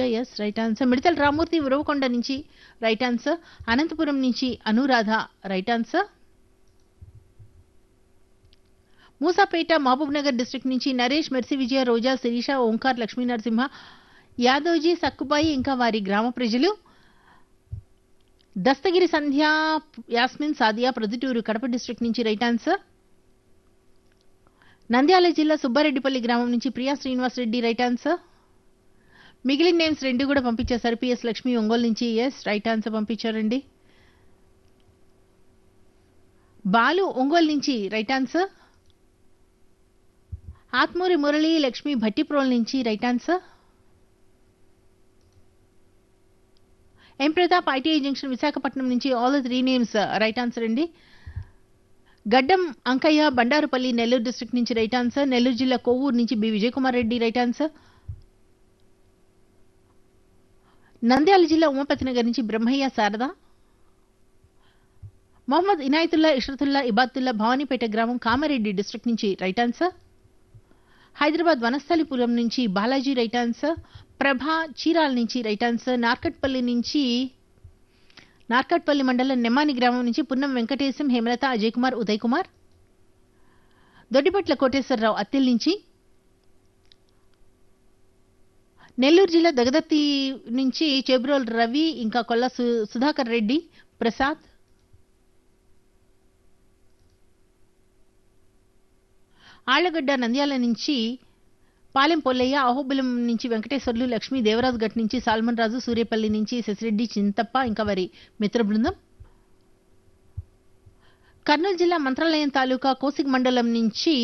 yes right answer మిడతల రామూర్తి ఉరవకొండ నుంచి right answer Anantapur నుంచి Anuradha right answer Musapeta Mahabub Nagar district నుంచి నరేష్ మెర్సి విజయ రోజా శిరీష ఓంకార్ లక్ష్మీ నరసింహ యాదవ్జీ సక్కుబాయి ఇంకా వారి గ్రామ ప్రజలు దస్తగిరి సంధ్య యాస్మిన్ సాదియా ప్రొద్దుటూరు కడప డిస్ట్రిక్ట్ నుంచి రైట్ ఆన్సర్ నంద్యాల జిల్లా సుబ్బారెడ్డిపల్లి గ్రామం నుంచి ప్రియా శ్రీనివాస్ రెడ్డి రైట్ ఆన్సర్ మిగిలిన నేమ్స్ రెండు కూడా పంపించేశారు పిఎస్ లక్ష్మి ఒంగోలు నుంచి ఎస్ రైట్ ఆన్సర్ పంపించారండి బాలు ఒంగోలు నుంచి రైట్ ఆన్సర్ ఆత్మూరి మురళి లక్ష్మి భట్టిప్రోల్ నుంచి right answer M Pratap ITI junction Visakhapatnam నుంచి all the three names right answer అండి గడ్డం అంకయ్య బండారుపల్లి నెల్లూరు డిస్ట్రిక్ట్ నుంచి రైట్ ఆన్సర్ నెల్లూరు జిల్లా కొవ్వూరు నుంచి B Vijayakumar Reddy right answer Nandyal జిల్లా ఉమాపతి నగర్ నుంచి బ్రహ్మయ్య శారద మొహమ్మద్ ఇనాయతుల్లా ఇష్రతుల్లా ఇబాతుల్లా భవానీపేట గ్రామం కామారెడ్డి డిస్ట్రిక్ట్ నుంచి రైట్ ఆన్సర్ హైదరాబాద్ వనస్థలిపురం నుంచి బాలాజీ రైట్ ఆన్సర్ ప్రభా చీరాల నుంచి రైట్ ఆన్సర్ నార్కట్పల్లి నుంచి నార్కట్పల్లి మండలం నెమ్మాని గ్రామం నుంచి పున్నం వెంకటేశం హేమలత అజయ్ కుమార్ ఉదయ్ కుమార్ దొడ్డిపట్ల కోటేశ్వరరావు అత్తిల్ నుంచి నెల్లూరు జిల్లా దగదత్తి నుంచి చెబ్రోల్ రవి ఇంకా కొల్ల సు- సుధాకర్ రెడ్డి ప్రసాద్ ఆళ్లగడ్డ నంద్యాల నుంచి పాలెం పొల్లయ్య అహోబిలం నుంచి వెంకటేశ్వర్లు లక్ష్మీ దేవరాజు గట్ నుంచి సాల్మన్ రాజు సూర్యపల్లి నుంచి శశిరెడ్డి చింతప్ప ఇంకా వారి మిత్ర బృందం కర్నూలు జిల్లా మంత్రాలయం తాలూకా కోసిక్ మండలం నుంచి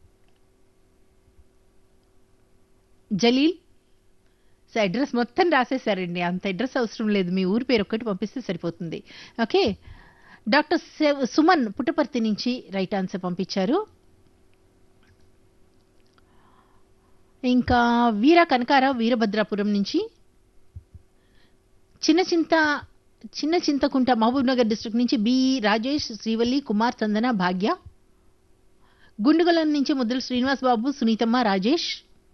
జలీల్ సో అడ్రస్ మొత్తం రాసేశారండి అంత అడ్రస్ అవసరం లేదు మీ ఊరి పేరు ఒక్కటి పంపిస్తే సరిపోతుంది ఓకే డాక్టర్ సెవ్- సుమన్ పుట్టపర్తి నుంచి రైట్ ఆన్సర్ పంపించారు ఇంకా వీర కనకారావు వీరభద్రాపురం నుంచి చిన్న చింత చిన్న చింతకుంట మహబూబ్ నగర్ డిస్ట్రిక్ట్ నుంచి బి రాజేష్ శ్రీవల్లి కుమార్ చందన భాగ్య గుండుగలం నుంచి ముద్దుల శ్రీనివాస్ బాబు సునీతమ్మ రాజేష్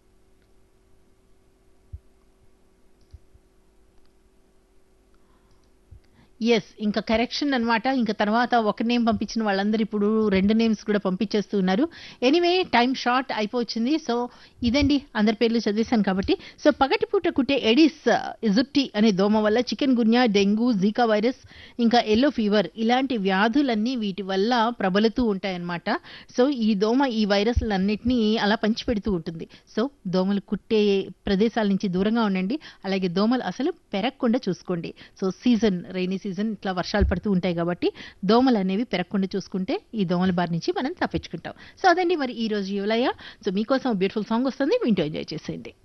ఎస్ ఇంకా కరెక్షన్ అన్నమాట ఇంకా తర్వాత ఒక నేమ్ పంపించిన వాళ్ళందరూ ఇప్పుడు రెండు నేమ్స్ కూడా పంపించేస్తూ ఉన్నారు ఎనీవే టైం షార్ట్ అయిపోవచ్చింది సో ఇదండి అందరి పేర్లు చదివేశాను కాబట్టి సో పగటిపూట కుట్టే ఎడిస్ ఇజుప్టి అనే దోమ వల్ల chikungunya dengue zika virus ఇంకా ఎల్లో ఫీవర్ ఇలాంటి వ్యాధులన్నీ వీటి వల్ల ప్రబలుతూ ఉంటాయన్నమాట సో ఈ దోమ ఈ వైరస్లన్నిటినీ అలా పంచిపెడుతూ ఉంటుంది సో దోమలు కుట్టే ప్రదేశాల నుంచి దూరంగా ఉండండి అలాగే దోమలు అసలు పెరగకుండా చూసుకోండి సో సీజన్ రైనీ సీజన్ ఇట్లా వర్షాలు పడుతూ ఉంటాయి కాబట్టి దోమలు అనేవి పెరగకుండా చూసుకుంటే ఈ దోమల బారి నుంచి మనం తప్పించుకుంటాం సో అదండి మరి ఈ రోజు యువలయ్య సో మీకోసం బ్యూటిఫుల్ సాంగ్ వస్తుంది వింటూ ఎంజాయ్ చేసేయండి